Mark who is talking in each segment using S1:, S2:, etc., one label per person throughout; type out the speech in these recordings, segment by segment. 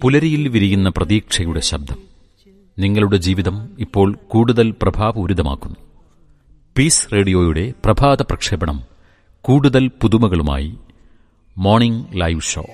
S1: പുലരിയിൽ വിരിയുന്ന പ്രതീക്ഷയുടെ ശബ്ദം നിങ്ങളുടെ ജീവിതം ഇപ്പോൾ കൂടുതൽ പ്രഭാപൂരിതമാക്കുന്നു പീസ് റേഡിയോയുടെ പ്രഭാത പ്രക്ഷേപണം കൂടുതൽ പുതുമകളുമായി മോർണിംഗ് ലൈവ് ഷോ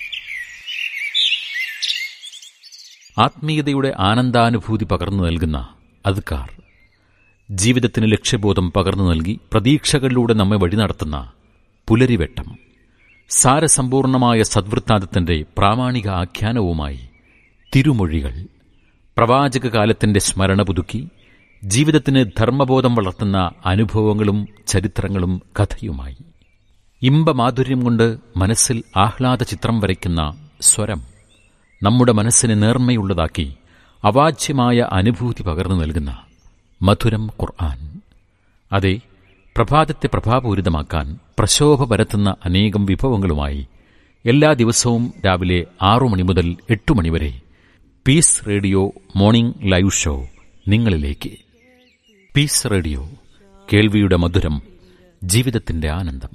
S1: ആത്മീയതയുടെ ആനന്ദാനുഭൂതി പകർന്നു നൽകുന്ന അദ്കാർ ജീവിതത്തിന് ലക്ഷ്യബോധം പകർന്നു നൽകി പ്രതീക്ഷകളിലൂടെ നമ്മെ വഴി നടത്തുന്ന പുലരിവെട്ടം സാരസമ്പൂർണമായ സദ്വൃത്താന്തത്തിന്റെ പ്രാമാണിക ആഖ്യാനവുമായി തിരുമൊഴികൾ പ്രവാചക കാലത്തിന്റെ സ്മരണ പുതുക്കി ജീവിതത്തിന് ധർമ്മബോധം വളർത്തുന്ന അനുഭവങ്ങളും ചരിത്രങ്ങളും കഥയുമായി ഇമ്പമാധുര്യം കൊണ്ട് മനസ്സിൽ ആഹ്ലാദ ചിത്രം വരയ്ക്കുന്ന സ്വരം നമ്മുടെ മനസ്സിനെ നേർമ്മയുള്ളതാക്കി അവാച്യമായ അനുഭൂതി പകർന്നു നൽകുന്ന മധുരം ഖുർആൻ അതെ പ്രഭാതത്തെ പ്രഭാപൂരിതമാക്കാൻ പ്രശോഭ പരത്തുന്ന അനേകം വിഭവങ്ങളുമായി എല്ലാ ദിവസവും രാവിലെ ആറു മണി മുതൽ എട്ടു മണിവരെ Peace Radio morning live show നിങ്ങളിലേക്ക് പീസ് റേഡിയോ കേൾവിയുടെ മധുരം ജീവിതത്തിന്റെ ആനന്ദം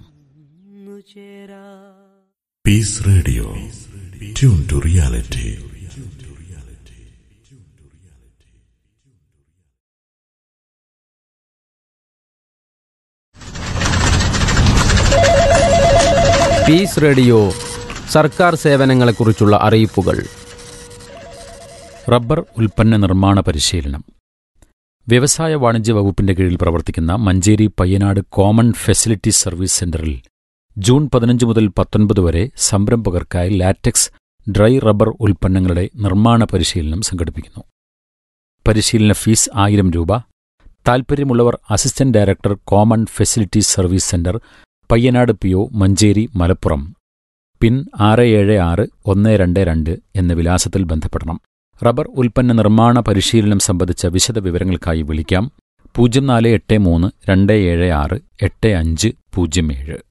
S2: Peace Radio tune to reality
S3: Peace Radio സർക്കാർ സേവനങ്ങളെക്കുറിച്ചുള്ള അറിയിപ്പുകൾ
S1: റബ്ബർ ഉൽപ്പന്ന നിർമ്മാണ പരിശീലനം വ്യവസായ വാണിജ്യ വകുപ്പിന്റെ കീഴിൽ പ്രവർത്തിക്കുന്ന Manjeri Payyanad common facility service സെന്ററിൽ ജൂൺ പതിനഞ്ച് മുതൽ പത്തൊൻപത് വരെ സംരംഭകർക്കായി ലാറ്റക്സ് ഡ്രൈ റബ്ബർ ഉൽപ്പന്നങ്ങളുടെ നിർമ്മാണ പരിശീലനം സംഘടിപ്പിക്കുന്നു പരിശീലന ഫീസ് ആയിരം രൂപ താൽപ്പര്യമുള്ളവർ assistant director common facility service centre Payyanad P O Manjeri Malappuram pin ആറ് ഏഴ് ആറ് ഒന്ന് രണ്ട് രണ്ട് എന്ന വിലാസത്തിൽ ബന്ധപ്പെടണം റബ്ബർ ഉൽപ്പന്ന നിർമ്മാണ പരിശീലനം സംബന്ധിച്ച വിശദ വിവരങ്ങൾക്കായി വിളിക്കാം പൂജ്യം നാല് എട്ട് മൂന്ന് രണ്ട് ഏഴ് ആറ് എട്ട് അഞ്ച് പൂജ്യം ഏഴ്